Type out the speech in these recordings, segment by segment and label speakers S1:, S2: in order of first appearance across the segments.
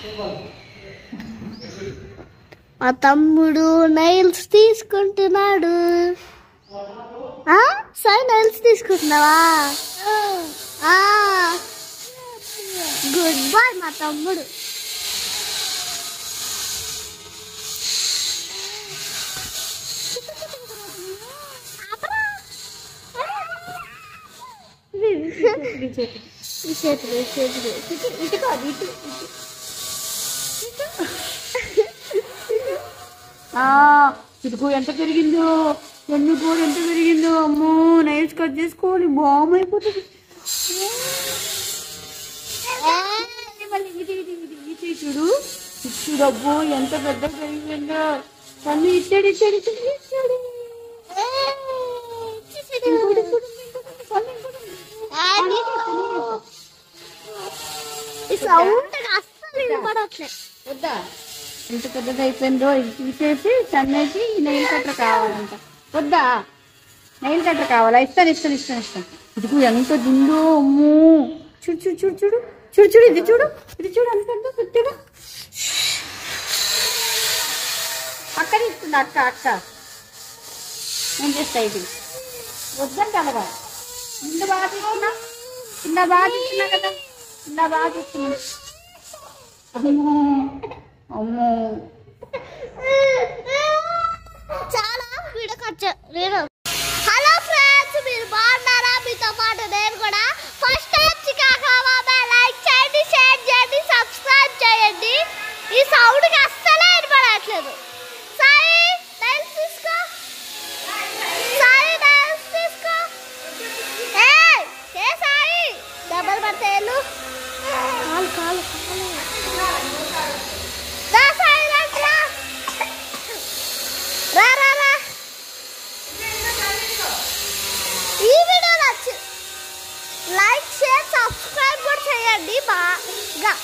S1: మా తమ్ముడు నైల్స్ తీసుకుంటున్నాడు ఆ? సరే నైల్స్ తీసుకుంటున్నావా గుడ్ బాయ్ మా తమ్ముడు ఈ చేతులు ఈ చేతులు ఇటు ఇటు కాదు ఇటు ఇటు
S2: ఆ, ఇదిగో ఎంత పెరిగిందో ఎన్ని కూడా ఎంత పెరిగిందో అమ్మో నైల్స్ కట్ చేసుకోవాలి బామ్ అయిపోతుంది మళ్ళీ ఇది ఇది ఇది ఈ చేయి చూడు ఇచ్చు డబ్బు ఎంత పెద్ద పెరిగిందో తను ఇచ్చాడు ఇచ్చాడు ఇచ్చాడు ఇచ్చాడు ఇంకోటి, ఇంకోటి, ఇంకోటి, తను ఇంకోటి.
S1: ఈ సౌండ్ అస్సలు వినపడట్లేదు
S2: వద్దా ఎంత పెద్దది అయిపోయిందో ఇది తీసేసి సన్నేసి నెయిల్ కట్టర్ కావాలంట వద్దా నెయిల్ కట్టర్ కావాలా ఇస్తాను ఇస్తాను ఇస్తాను ఇస్తాను ఇదిగో ఎంత దిందో అమ్మో చూడు చూడు చూడు చూడు చూడు చూడు ఇది చూడు ఇది చూడు ఎంత పెద్ద పెద్దగా అక్క తీసుకుంది అక్క అక్క నేను చేస్తా ఇది వద్దంటే అలాగా నిన్న బాగా తీసుకున్నా నిన్న బాగా తీసుకున్నా కదా నిన్న బాగా తీసుకున్నా అమ్మో అమ్మో
S1: చాలా విడకొచ్చ నేను హలో ఫ్రెండ్స్ మీరు బాగున్నారా మీతో పాటు నేను కూడా ఫస్ట్ టైం చికాగా లైక్ చేయండి షేర్ చేయండి సబ్స్క్రైబ్ చేయండి ఈ సౌండ్కి అస్సలే వినపడట్లేదు సాయి నైల్స్ తీసుకో సాయి నైల్స్ తీసుకో ఏయ్, ఏ సాయి డబ్బులు పడతాయి వెళ్ళు. కాలు కాలు కాలు రా సాయి రా, రా. రా రా రా ఈ వీడియో నచ్చి లైక్ షేర్ సబ్స్క్రైబ్ కూడా చేయండి బాగా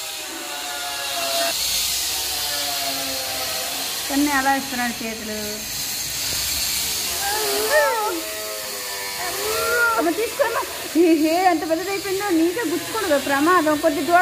S2: కొన్ని అలా ఇస్తున్నాడు చేతులు అమ్మ తీసుకోమ్మా ఏ ఎంత పెద్దదైపోయిందో నీకే గుచ్చుకోడు ప్రమాదం కొద్ది దూరం